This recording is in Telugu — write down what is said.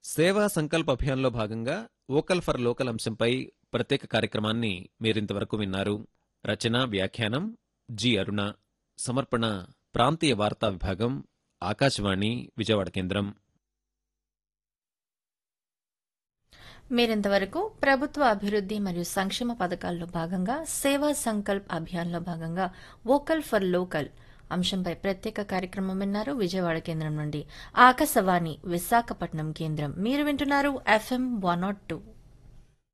సేవా సంకల్ప్ అభియాన్లో భాగంగా వోకల్ ఫర్ లోకల్ అంశంపై ప్రత్యేక కార్యక్రమాన్ని మీరింతవరకు విన్నారు రచన వ్యాఖ్యానం జి అరుణ సమర్పణ ప్రాంతీయ వార్తా విభాగం ఆకాశవాణి విజయవాడ కేంద్రం మీరింతవరకు ప్రభుత్వ అభివృద్ధి మరియు సంక్షేమ పథకాల్లో భాగంగా సేవా సంకల్ప్ అభియాన్లో భాగంగా వోకల్ ఫర్ లోకల్ అంశంపై ప్రత్యేక కార్యక్రమం విన్నారు విజయవాడ కేంద్రం నుండి ఆకాశవాణి విశాఖపట్నం కేంద్రం మీరు వింటున్నారు ఎఫ్ఎం వన్ నాట్ టూ